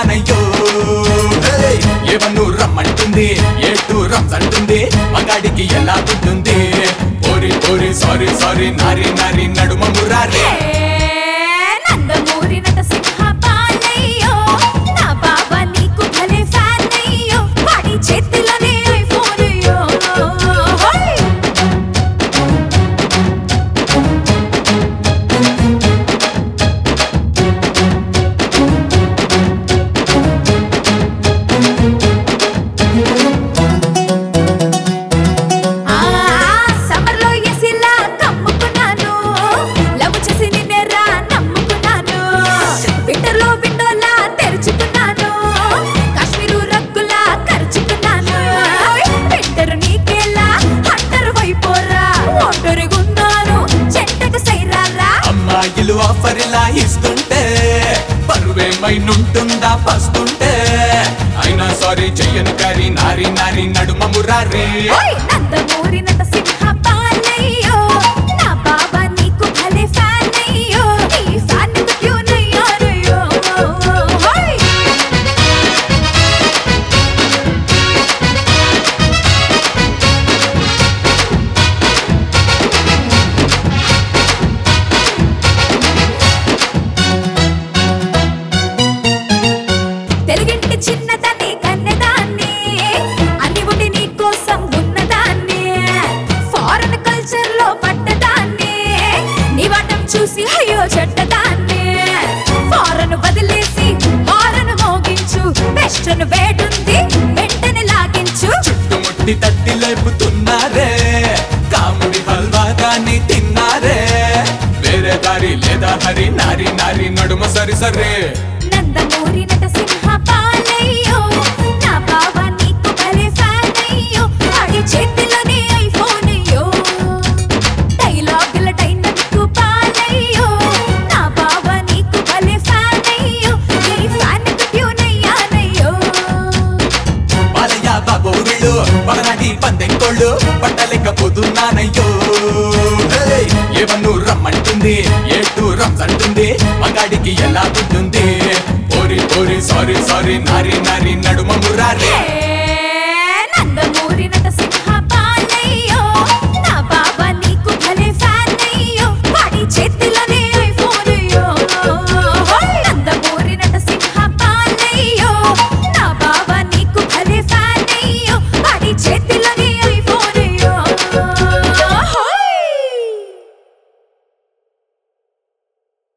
పోతున్నానయ్యో హే! ఏవన్ను రమ్మంటుంది ఏటు రమ్స్ అంటుంది మగాడికి ఎలా ఉంటుంది ఓరి ఓరి సారీ సారీ నారి నారి నడుమ మురారే నందమూరి నటసింహ బాలయ్యో నా బాబా నీకు భలే ఫ్యాన్ అయ్యో వాడి చేతిలోనే ఐఫోన్ అయ్యో హోయ్ ఆ సమ్మర్లో ఎసిలా కమ్ముకున్నాను లవ్ చేసి నిన్నేరా నమ్ముకున్నాను వింటర్లో విండోలా తెరుచుకున్నాను కాశ్మీరు రగ్గులా ఖర్చుకున్నాను వింటర్ నీకేలా హంటర్ వైపోరా ఒంటరిగున్నాను చెట్టకు సైరారా అమ్మాయిలు ఆఫర్ ఇలా ఇస్తుంటే పరువేమైనుంటుందా పస్తుంటే అయినా సారీ చెయ్యను కానీ నారి నారి నడుమ మురారే ఓయ్ నందమూరి నటసింహ బాలయ్యో నా బాబా నీకు భలే ఫ్యాన్ అయ్యో నీ ఫ్యాన్ కు ట్యూన్ అయ్యారయ్యో ఓయ్ తెలుగింటి చిన్నదాన్ని కన్నెదాన్ని అని ఉండి నీ కోసం ఉన్నదాన్ని ఫారెన్ కల్చర్ లో పట్టదాన్ని నీ వాటం చూసి అయ్యో చెడ్డదాన్ని ఫారెన్ వదిలేసి హారన్ మోగించు వెస్టర్న్ వేడుంది వెంటనే లాగించు చుట్టుముట్టి తట్టి లేపుతున్నారే కాముడి హల్వా దాన్ని తిన్నారే వేరే దారి లేదా హరి నారి నారి నడుమ సరి సరే నందమూరి నటసింహ బాలయ్యో నా బాబా నీకు భలే ఫ్యాన్ అయ్యో వాడి చేతిలోనే ఐఫోన్ అయ్యో డైలాగుల డైనమిక్ బాలయ్యో నా బాబా నీకు భలే ఫ్యాన్ అయ్యో నీ ఫ్యాన్ కు ట్యూన్ అయ్యానయ్యో బాలయ్య బాబోళ్ళు పగనాటి పందెంకోళ్ళు పట్టలేకపోతున్నానయ్యో హే! ఏవన్ను రమ్మంటుంది ఏటు రమ్స్ అంటుంది మగాడికి ఎలా ఉంటుంది ఓరి ఓరి సారీ సారీ నారి నారి నడుమ మురారే ఏ